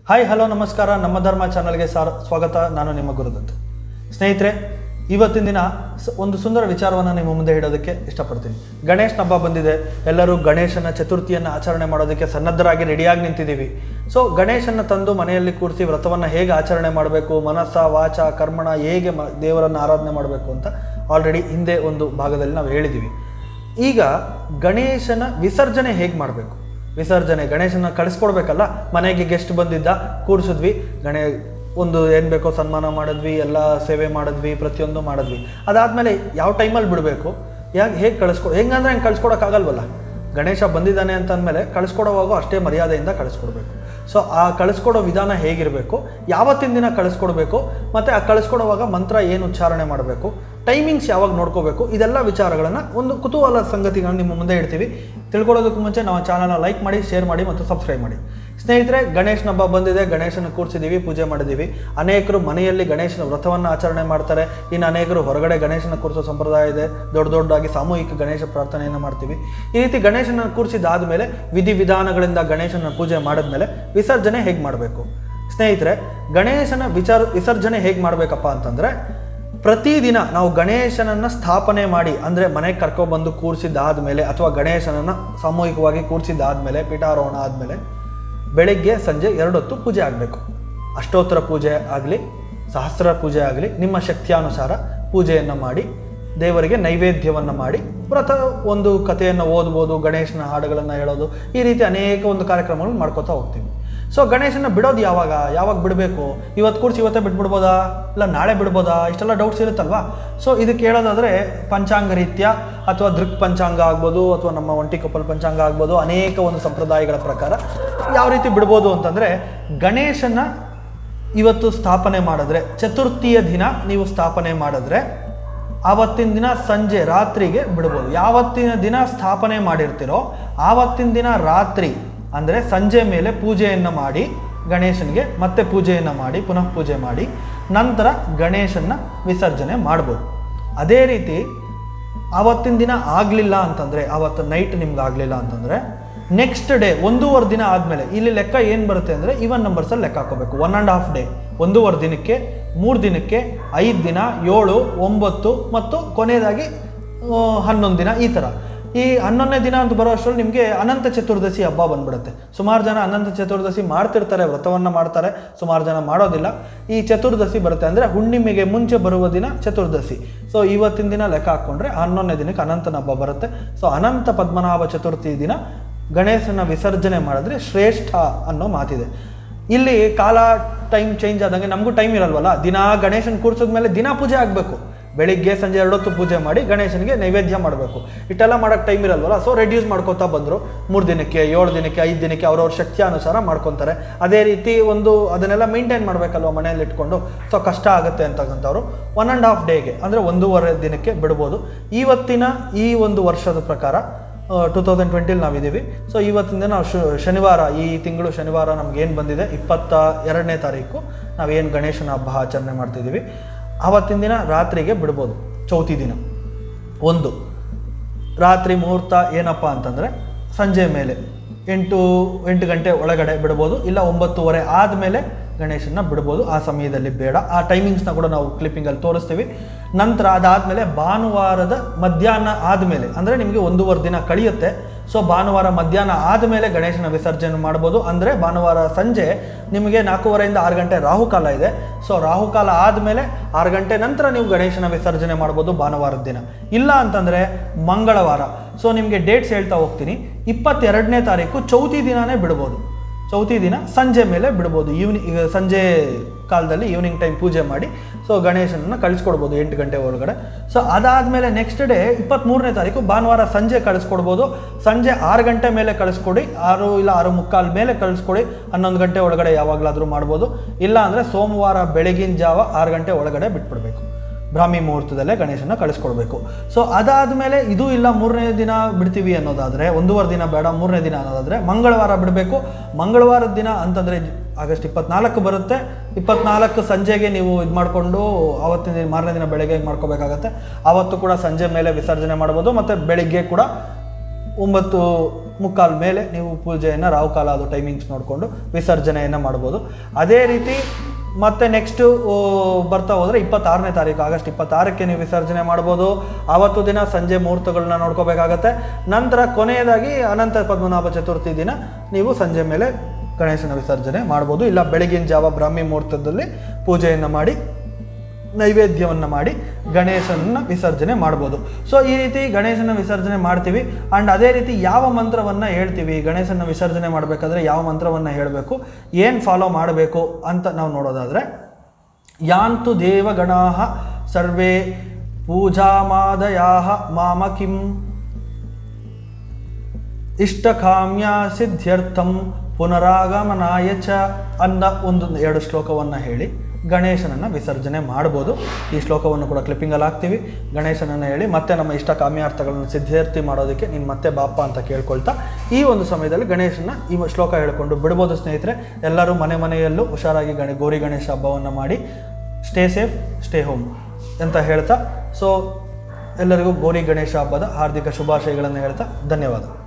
hi hello ನಮಸ್ಕಾರ ನಮ್ಮ ಧರ್ಮ ಚಾನಲ್ಗೆ ಸಾರ್ ಸ್ವಾಗತ ನಾನು ನಿಮ್ಮ ಗುರುದತ್ ಸ್ನೇಹಿತರೆ ಇವತ್ತಿನ ದಿನ ಸ- ಒಂದು ಸುಂದರ ವಿಚಾರವನ್ನು ನಿಮ್ಮ ಮುಂದೆ ಇಡೋದಕ್ಕೆ ಇಷ್ಟಪಡ್ತೀನಿ ಗಣೇಶನ ಹಬ್ಬ ಬಂದಿದೆ ಎಲ್ಲರೂ ಗಣೇಶನ ಚತುರ್ಥಿಯನ್ನು ಆಚರಣೆ ಮಾಡೋದಕ್ಕೆ ಸನ್ನದ್ಧರಾಗಿ ರೆಡಿಯಾಗಿ ನಿಂತಿದ್ದೀವಿ ಸೊ ಗಣೇಶನ ತಂದು ಮನೆಯಲ್ಲಿ ಕೂರಿಸಿ ವ್ರತವನ್ನು ಹೇಗೆ ಆಚರಣೆ ಮಾಡಬೇಕು ಮನಸ್ಸ ವಾಚ ಕರ್ಮಣ ಹೇಗೆ ಮ ದೇವರನ್ನು ಆರಾಧನೆ ಮಾಡಬೇಕು ಅಂತ ಆಲ್ರೆಡಿ ಹಿಂದೆ ಒಂದು ಭಾಗದಲ್ಲಿ ನಾವು ಹೇಳಿದ್ದೀವಿ ಈಗ ಗಣೇಶನ ವಿಸರ್ಜನೆ ಹೇಗೆ ಮಾಡಬೇಕು ವಿಸರ್ಜನೆ ಗಣೇಶನ ಕಳಿಸ್ಕೊಡ್ಬೇಕಲ್ಲ ಮನೆಗೆ ಗೆಸ್ಟ್ ಬಂದಿದ್ದ ಕೂರಿಸಿದ್ವಿ ಗಣೇ ಒಂದು ಏನು ಬೇಕೋ ಸನ್ಮಾನ ಮಾಡಿದ್ವಿ ಎಲ್ಲ ಸೇವೆ ಮಾಡಿದ್ವಿ ಪ್ರತಿಯೊಂದು ಮಾಡಿದ್ವಿ ಅದಾದಮೇಲೆ ಯಾವ ಟೈಮಲ್ಲಿ ಬಿಡಬೇಕು ಯಾಕೆ ಹೇಗೆ ಕಳಿಸ್ಕೊ ಹೆಂಗಂದ್ರೆ ಹೆಂಗೆ ಕಳಿಸ್ಕೊಡೋಕ್ಕಾಗಲ್ವಲ್ಲ ಗಣೇಶ ಬಂದಿದ್ದಾನೆ ಅಂತ ಅಂದಮೇಲೆ ಕಳಿಸ್ಕೊಡೋವಾಗೂ ಅಷ್ಟೇ ಮರ್ಯಾದೆಯಿಂದ ಕಳಿಸ್ಕೊಡ್ಬೇಕು ಸೊ ಆ ಕಳಿಸ್ಕೊಡೋ ವಿಧಾನ ಹೇಗಿರಬೇಕು ಯಾವತ್ತಿನ ದಿನ ಕಳಿಸ್ಕೊಡ್ಬೇಕು ಮತ್ತು ಆ ಕಳಿಸ್ಕೊಡುವಾಗ ಮಂತ್ರ ಏನು ಉಚ್ಚಾರಣೆ ಮಾಡಬೇಕು ಟೈಮಿಂಗ್ಸ್ ಯಾವಾಗ ನೋಡ್ಕೋಬೇಕು ಇದೆಲ್ಲ ವಿಚಾರಗಳನ್ನು ಒಂದು ಕುತೂಹಲ ಸಂಗತಿಗಳನ್ನ ನಿಮ್ಮ ಮುಂದೆ ಇಡ್ತೀವಿ ತಿಳ್ಕೊಳ್ಳೋದಕ್ಕೂ ಮುಂಚೆ ನಮ್ಮ ಚಾನಲ್ನ ಲೈಕ್ ಮಾಡಿ ಶೇರ್ ಮಾಡಿ ಮತ್ತು ಸಬ್ಸ್ಕ್ರೈಬ್ ಮಾಡಿ ಸ್ನೇಹಿತರೆ ಗಣೇಶನ ಹಬ್ಬ ಬಂದಿದೆ ಗಣೇಶನ ಕೂರಿಸಿದ್ದೀವಿ ಪೂಜೆ ಮಾಡಿದ್ದೀವಿ ಅನೇಕರು ಮನೆಯಲ್ಲಿ ಗಣೇಶನ ವ್ರತವನ್ನು ಆಚರಣೆ ಮಾಡ್ತಾರೆ ಇನ್ನು ಅನೇಕರು ಹೊರಗಡೆ ಗಣೇಶನ ಕೂರಿಸೋ ಸಂಪ್ರದಾಯ ಇದೆ ದೊಡ್ಡ ದೊಡ್ಡದಾಗಿ ಸಾಮೂಹಿಕ ಗಣೇಶ ಪ್ರಾರ್ಥನೆಯನ್ನು ಮಾಡ್ತೀವಿ ಈ ರೀತಿ ಗಣೇಶನ ಕೂರಿಸಿದಾದ್ಮೇಲೆ ವಿಧಿವಿಧಾನಗಳಿಂದ ಗಣೇಶನ ಪೂಜೆ ಮಾಡಿದ್ಮೇಲೆ ವಿಸರ್ಜನೆ ಹೇಗೆ ಮಾಡಬೇಕು ಸ್ನೇಹಿತರೆ ಗಣೇಶನ ವಿಚಾರ ವಿಸರ್ಜನೆ ಹೇಗೆ ಮಾಡಬೇಕಪ್ಪ ಅಂತಂದರೆ ಪ್ರತಿದಿನ ನಾವು ಗಣೇಶನನ್ನ ಸ್ಥಾಪನೆ ಮಾಡಿ ಅಂದರೆ ಮನೆಗೆ ಕರ್ಕೊಬಂದು ಕೂರಿಸಿದ್ದಾದ್ಮೇಲೆ ಅಥವಾ ಗಣೇಶನನ್ನ ಸಾಮೂಹಿಕವಾಗಿ ಕೂರಿಸಿದ್ದಾದ್ಮೇಲೆ ಪೀಠಾರೋಹಣ ಆದಮೇಲೆ ಬೆಳಿಗ್ಗೆ ಸಂಜೆ ಎರಡೊತ್ತು ಪೂಜೆ ಆಗಬೇಕು ಅಷ್ಟೋತ್ತರ ಪೂಜೆ ಆಗಲಿ ಸಹಸ್ರ ಪೂಜೆ ಆಗಲಿ ನಿಮ್ಮ ಶಕ್ತಿಯಾನುಸಾರ ಪೂಜೆಯನ್ನು ಮಾಡಿ ದೇವರಿಗೆ ನೈವೇದ್ಯವನ್ನು ಮಾಡಿ ವ್ರತ ಒಂದು ಕಥೆಯನ್ನು ಓದ್ಬೋದು ಗಣೇಶನ ಹಾಡುಗಳನ್ನು ಹೇಳೋದು ಈ ರೀತಿ ಅನೇಕ ಒಂದು ಕಾರ್ಯಕ್ರಮಗಳನ್ನು ಮಾಡ್ಕೋತಾ ಹೋಗ್ತೀವಿ ಸೊ ಗಣೇಶನ ಬಿಡೋದು ಯಾವಾಗ ಯಾವಾಗ ಬಿಡಬೇಕು ಇವತ್ತು ಕೂರಿಸಿ ಇವತ್ತೇ ಬಿಟ್ಬಿಡ್ಬೋದಾ ಇಲ್ಲ ನಾಳೆ ಬಿಡ್ಬೋದಾ ಇಷ್ಟೆಲ್ಲ ಡೌಟ್ಸ್ ಇರುತ್ತಲ್ವಾ ಸೊ ಇದಕ್ಕೆ ಹೇಳೋದಾದರೆ ಪಂಚಾಂಗ ರೀತ್ಯ ಅಥವಾ ದೃಕ್ ಪಂಚಾಂಗ ಆಗ್ಬೋದು ಅಥವಾ ನಮ್ಮ ಒಂಟಿ ಕಪ್ಪಲ್ ಪಂಚಾಂಗ ಆಗ್ಬೋದು ಅನೇಕ ಒಂದು ಸಂಪ್ರದಾಯಗಳ ಪ್ರಕಾರ ಯಾವ ರೀತಿ ಬಿಡ್ಬೋದು ಅಂತಂದರೆ ಗಣೇಶನ ಇವತ್ತು ಸ್ಥಾಪನೆ ಮಾಡಿದ್ರೆ ಚತುರ್ಥಿಯ ದಿನ ನೀವು ಸ್ಥಾಪನೆ ಮಾಡಿದ್ರೆ ಆವತ್ತಿನ ದಿನ ಸಂಜೆ ರಾತ್ರಿಗೆ ಬಿಡ್ಬೋದು ಯಾವತ್ತಿನ ದಿನ ಸ್ಥಾಪನೆ ಮಾಡಿರ್ತೀರೋ ಆವತ್ತಿನ ದಿನ ರಾತ್ರಿ ಅಂದರೆ ಸಂಜೆ ಮೇಲೆ ಪೂಜೆಯನ್ನು ಮಾಡಿ ಗಣೇಶನಿಗೆ ಮತ್ತೆ ಪೂಜೆಯನ್ನು ಮಾಡಿ ಪುನಃ ಪೂಜೆ ಮಾಡಿ ನಂತರ ಗಣೇಶನ ವಿಸರ್ಜನೆ ಮಾಡ್ಬೋದು ಅದೇ ರೀತಿ ಆವತ್ತಿನ ದಿನ ಆಗಲಿಲ್ಲ ಅಂತಂದರೆ ಆವತ್ತು ನೈಟ್ ನಿಮ್ಗೆ ಆಗಲಿಲ್ಲ ಅಂತಂದರೆ ನೆಕ್ಸ್ಟ್ ಡೇ ಒಂದೂವರೆ ದಿನ ಆದಮೇಲೆ ಇಲ್ಲಿ ಲೆಕ್ಕ ಏನು ಬರುತ್ತೆ ಅಂದರೆ ಇವನ್ ನಂಬರ್ಸಲ್ಲಿ ಲೆಕ್ಕ ಹಾಕೋಬೇಕು ಒನ್ ಆ್ಯಂಡ್ ಹಾಫ್ ಡೇ ಒಂದೂವರೆ ದಿನಕ್ಕೆ ಮೂರು ದಿನಕ್ಕೆ ಐದು ದಿನ ಏಳು ಒಂಬತ್ತು ಮತ್ತು ಕೊನೆಯದಾಗಿ ಆ, ಹನ್ನೊಂದು ದಿನ ಈ ಥರ ಈ ಹನ್ನೊಂದನೇ ದಿನ ಅಂತ ಬರೋ ಅಷ್ಟರಲ್ಲಿ ನಿಮಗೆ ಅನಂತ ಚತುರ್ದಶಿ ಹಬ್ಬ ಬಂದ್ಬಿಡುತ್ತೆ ಸುಮಾರು ಜನ ಅನಂತ ಚತುರ್ದಶಿ ಮಾಡ್ತಿರ್ತಾರೆ ವ್ರತವನ್ನು ಮಾಡ್ತಾರೆ ಸುಮಾರು ಜನ ಮಾಡೋದಿಲ್ಲ ಈ ಚತುರ್ದಶಿ ಬರುತ್ತೆ ಅಂದರೆ ಹುಣ್ಣಿಮೆಗೆ ಮುಂಚೆ ಬರುವ ದಿನ ಚತುರ್ದಶಿ ಸೊ ಇವತ್ತಿನ ದಿನ ಲೆಕ್ಕ ಹಾಕ್ಕೊಂಡ್ರೆ ಹನ್ನೊಂದನೇ ದಿನಕ್ಕೆ ಅನಂತನ ಹಬ್ಬ ಬರುತ್ತೆ ಸೊ ಅನಂತ ಪದ್ಮನಾಭ ಚತುರ್ಥಿ ದಿನ ಗಣೇಶನ ವಿಸರ್ಜನೆ ಮಾಡಿದ್ರೆ ಶ್ರೇಷ್ಠ ಅನ್ನೋ ಮಾತಿದೆ ಇಲ್ಲಿ ಕಾಲ ಟೈಮ್ ಚೇಂಜ್ ಆದಂಗೆ ನಮಗೂ ಟೈಮ್ ಇರಲ್ವಲ್ಲ ದಿನ ಗಣೇಶನ ಕೂರ್ಸಿದ್ಮೇಲೆ ದಿನ ಪೂಜೆ ಆಗಬೇಕು ಬೆಳಿಗ್ಗೆ ಸಂಜೆ ಎರಡೊತ್ತು ಪೂಜೆ ಮಾಡಿ ಗಣೇಶನಿಗೆ ನೈವೇದ್ಯ ಮಾಡಬೇಕು ಇಷ್ಟೆಲ್ಲ ಮಾಡೋಕ್ಕೆ ಟೈಮ್ ಇರಲ್ವಲ್ಲ ಸೊ ರೆಡ್ಯೂಸ್ ಮಾಡ್ಕೋತಾ ಬಂದರು ಮೂರು ದಿನಕ್ಕೆ ಏಳು ದಿನಕ್ಕೆ ಐದು ದಿನಕ್ಕೆ ಅವ್ರವ್ರ ಶಕ್ತಿ ಅನುಸಾರ ಮಾಡ್ಕೊತಾರೆ ಅದೇ ರೀತಿ ಒಂದು ಅದನ್ನೆಲ್ಲ ಮೇಂಟೈನ್ ಮಾಡಬೇಕಲ್ವ ಮನೆಯಲ್ಲಿ ಇಟ್ಕೊಂಡು ಸೊ ಕಷ್ಟ ಆಗುತ್ತೆ ಅಂತಕ್ಕಂಥವ್ರು ಒನ್ ಆ್ಯಂಡ್ ಹಾಫ್ ಡೇಗೆ ಅಂದರೆ ಒಂದೂವರೆ ದಿನಕ್ಕೆ ಬಿಡ್ಬೋದು ಇವತ್ತಿನ ಈ ಒಂದು ವರ್ಷದ ಪ್ರಕಾರ ಟೂ ತೌಸಂಡ್ ಟ್ವೆಂಟಿಲಿ ನಾವಿದ್ದೀವಿ ಸೊ ಇವತ್ತಿಂದ ನಾವು ಶು ಶನಿವಾರ ಈ ತಿಂಗಳು ಶನಿವಾರ ನಮ್ಗೆ ಏನು ಬಂದಿದೆ ಇಪ್ಪತ್ತ ಎರಡನೇ ತಾರೀಕು ನಾವೇನು ಗಣೇಶನ ಹಬ್ಬ ಆಚರಣೆ ಮಾಡ್ತಿದ್ದೀವಿ ಆವತ್ತಿನ ದಿನ ರಾತ್ರಿಗೆ ಬಿಡ್ಬೋದು ಚೌತಿ ದಿನ ಒಂದು ರಾತ್ರಿ ಮುಹೂರ್ತ ಏನಪ್ಪ ಅಂತಂದರೆ ಸಂಜೆ ಮೇಲೆ ಎಂಟು ಎಂಟು ಗಂಟೆ ಒಳಗಡೆ ಬಿಡ್ಬೋದು ಇಲ್ಲ ಒಂಬತ್ತುವರೆ ಆದಮೇಲೆ ಗಣೇಶನ ಬಿಡ್ಬೋದು ಆ ಸಮಯದಲ್ಲಿ ಬೇಡ ಆ ಟೈಮಿಂಗ್ಸ್ನ ಕೂಡ ನಾವು ಕ್ಲಿಪ್ಪಿಂಗಲ್ಲಿ ತೋರಿಸ್ತೀವಿ ನಂತರ ಅದಾದಮೇಲೆ ಭಾನುವಾರದ ಮಧ್ಯಾಹ್ನ ಆದಮೇಲೆ ಅಂದರೆ ನಿಮಗೆ ಒಂದೂವರೆ ದಿನ ಕಳೆಯುತ್ತೆ ಸೊ ಭಾನುವಾರ ಮಧ್ಯಾಹ್ನ ಆದಮೇಲೆ ಗಣೇಶನ ವಿಸರ್ಜನೆ ಮಾಡ್ಬೋದು ಅಂದರೆ ಭಾನುವಾರ ಸಂಜೆ ನಿಮಗೆ ನಾಲ್ಕೂವರೆಯಿಂದ ಆರು ಗಂಟೆ ರಾಹುಕಾಲ ಇದೆ ಸೊ ರಾಹುಕಾಲ ಆದಮೇಲೆ ಆರು ಗಂಟೆ ನಂತರ ನೀವು ಗಣೇಶನ ವಿಸರ್ಜನೆ ಮಾಡ್ಬೋದು ಭಾನುವಾರದ ದಿನ ಇಲ್ಲ ಅಂತಂದರೆ ಮಂಗಳವಾರ ಸೊ ನಿಮಗೆ ಡೇಟ್ಸ್ ಹೇಳ್ತಾ ಹೋಗ್ತೀನಿ ಇಪ್ಪತ್ತೆರಡನೇ ತಾರೀಕು ಚೌತಿ ದಿನನೇ ಬಿಡ್ಬೋದು ಚೌತಿ ದಿನ ಸಂಜೆ ಮೇಲೆ ಬಿಡ್ಬೋದು ಈವ್ನಿಂಗ್ ಈಗ ಸಂಜೆ ಕಾಲದಲ್ಲಿ ಈವ್ನಿಂಗ್ ಟೈಮ್ ಪೂಜೆ ಮಾಡಿ ಸೊ ಗಣೇಶನನ್ನು ಕಳಿಸ್ಕೊಡ್ಬೋದು ಎಂಟು ಗಂಟೆ ಒಳಗಡೆ ಸೊ ಅದಾದಮೇಲೆ ನೆಕ್ಸ್ಟ್ ಡೇ ಇಪ್ಪತ್ತ್ಮೂರನೇ ತಾರೀಕು ಭಾನುವಾರ ಸಂಜೆ ಕಳಿಸ್ಕೊಡ್ಬೋದು ಸಂಜೆ ಆರು ಗಂಟೆ ಮೇಲೆ ಕಳಿಸ್ಕೊಡಿ ಆರು ಇಲ್ಲ ಆರು ಮುಕ್ಕಾಲು ಮೇಲೆ ಕಳಿಸ್ಕೊಡಿ ಹನ್ನೊಂದು ಗಂಟೆ ಒಳಗಡೆ ಯಾವಾಗಲಾದರೂ ಮಾಡ್ಬೋದು ಇಲ್ಲ ಅಂದರೆ ಸೋಮವಾರ ಬೆಳಗಿನ ಜಾವ ಆರು ಗಂಟೆ ಒಳಗಡೆ ಬಿಟ್ಬಿಡ್ಬೇಕು ಬ್ರಾಹ್ಮಿ ಮುಹೂರ್ತದಲ್ಲೇ ಗಣೇಶನ ಕಳಿಸ್ಕೊಡ್ಬೇಕು ಸೊ ಅದಾದಮೇಲೆ ಇದು ಇಲ್ಲ ಮೂರನೇ ದಿನ ಬಿಡ್ತೀವಿ ಅನ್ನೋದಾದರೆ ಒಂದೂವರೆ ದಿನ ಬೇಡ ಮೂರನೇ ದಿನ ಅನ್ನೋದಾದರೆ ಮಂಗಳವಾರ ಬಿಡಬೇಕು ಮಂಗಳವಾರದ ದಿನ ಅಂತಂದರೆ ಆಗಸ್ಟ್ ಇಪ್ಪತ್ನಾಲ್ಕು ಬರುತ್ತೆ ಇಪ್ಪತ್ನಾಲ್ಕು ಸಂಜೆಗೆ ನೀವು ಇದು ಮಾಡಿಕೊಂಡು ಆವತ್ತಿನ ದಿನ ಮಾರನೇ ದಿನ ಬೆಳಗ್ಗೆ ಮಾಡ್ಕೋಬೇಕಾಗತ್ತೆ ಆವತ್ತು ಕೂಡ ಸಂಜೆ ಮೇಲೆ ವಿಸರ್ಜನೆ ಮಾಡ್ಬೋದು ಮತ್ತು ಬೆಳಿಗ್ಗೆ ಕೂಡ ಒಂಬತ್ತು ಮುಕ್ಕಾಲ್ ಮೇಲೆ ನೀವು ಪೂಜೆಯನ್ನು ರಾಹುಕಾಲ ಅದು ಟೈಮಿಂಗ್ಸ್ ನೋಡಿಕೊಂಡು ವಿಸರ್ಜನೆಯನ್ನು ಮಾಡ್ಬೋದು ಅದೇ ರೀತಿ ಮತ್ತೆ ನೆಕ್ಸ್ಟು ಬರ್ತಾ ಹೋದರೆ ಇಪ್ಪತ್ತಾರನೇ ತಾರೀಕು ಆಗಸ್ಟ್ ಇಪ್ಪತ್ತಾರಕ್ಕೆ ನೀವು ವಿಸರ್ಜನೆ ಮಾಡ್ಬೋದು ಆವತ್ತು ದಿನ ಸಂಜೆ ಮುಹೂರ್ತಗಳನ್ನ ನೋಡ್ಕೋಬೇಕಾಗತ್ತೆ ನಂತರ ಕೊನೆಯದಾಗಿ ಅನಂತ ಪದ್ಮನಾಭ ಚತುರ್ಥಿ ದಿನ ನೀವು ಸಂಜೆ ಮೇಲೆ ಗಣೇಶನ ವಿಸರ್ಜನೆ ಮಾಡ್ಬೋದು ಇಲ್ಲ ಬೆಳಗಿನ ಜಾವ ಬ್ರಾಹ್ಮಿ ಮುಹೂರ್ತದಲ್ಲಿ ಪೂಜೆಯನ್ನು ಮಾಡಿ ನೈವೇದ್ಯವನ್ನು ಮಾಡಿ ಗಣೇಶನ ವಿಸರ್ಜನೆ ಮಾಡ್ಬೋದು ಸೊ ಈ ರೀತಿ ಗಣೇಶನ ವಿಸರ್ಜನೆ ಮಾಡ್ತೀವಿ ಆ್ಯಂಡ್ ಅದೇ ರೀತಿ ಯಾವ ಮಂತ್ರವನ್ನು ಹೇಳ್ತೀವಿ ಗಣೇಶನ ವಿಸರ್ಜನೆ ಮಾಡಬೇಕಾದ್ರೆ ಯಾವ ಮಂತ್ರವನ್ನು ಹೇಳಬೇಕು ಏನು ಫಾಲೋ ಮಾಡಬೇಕು ಅಂತ ನಾವು ನೋಡೋದಾದರೆ ಯಾಂತು ದೇವಗಣಾ ಸರ್ವೇ ಪೂಜಾಮಾದಯಾ ಮಾಮ ಕಿಂ ಇಷ್ಟಕಾಮ್ಯ ಸಿದ್ಧ್ಯರ್ಥಂ ಪುನರಾಗಮನಾಯ ಚ ಅಂದ ಒಂದು ಎರಡು ಶ್ಲೋಕವನ್ನು ಹೇಳಿ ಗಣೇಶನನ್ನು ವಿಸರ್ಜನೆ ಮಾಡ್ಬೋದು ಈ ಶ್ಲೋಕವನ್ನು ಕೂಡ ಕ್ಲಿಪ್ಪಿಂಗಲ್ಲಿ ಹಾಕ್ತೀವಿ ಗಣೇಶನನ್ನು ಹೇಳಿ ಮತ್ತೆ ನಮ್ಮ ಇಷ್ಟ ಕಾಮ್ಯಾರ್ಥಗಳನ್ನು ಸಿದ್ಧಾರ್ಥಿ ಮಾಡೋದಕ್ಕೆ ನೀನು ಮತ್ತೆ ಬಾಪ ಅಂತ ಕೇಳ್ಕೊಳ್ತಾ ಈ ಒಂದು ಸಮಯದಲ್ಲಿ ಗಣೇಶನ ಈ ಶ್ಲೋಕ ಹೇಳ್ಕೊಂಡು ಬಿಡ್ಬೋದು ಸ್ನೇಹಿತರೆ ಎಲ್ಲರೂ ಮನೆ ಮನೆಯಲ್ಲೂ ಹುಷಾರಾಗಿ ಗಣೆ ಗೌರಿ ಗಣೇಶ ಹಬ್ಬವನ್ನು ಮಾಡಿ ಸ್ಟೇ ಸೇಫ್ ಸ್ಟೇ ಹೋಮ್ ಅಂತ ಹೇಳ್ತಾ ಸೊ ಎಲ್ಲರಿಗೂ ಗೌರಿ ಗಣೇಶ ಹಬ್ಬದ ಹಾರ್ದಿಕ ಶುಭಾಶಯಗಳನ್ನು ಹೇಳ್ತಾ ಧನ್ಯವಾದ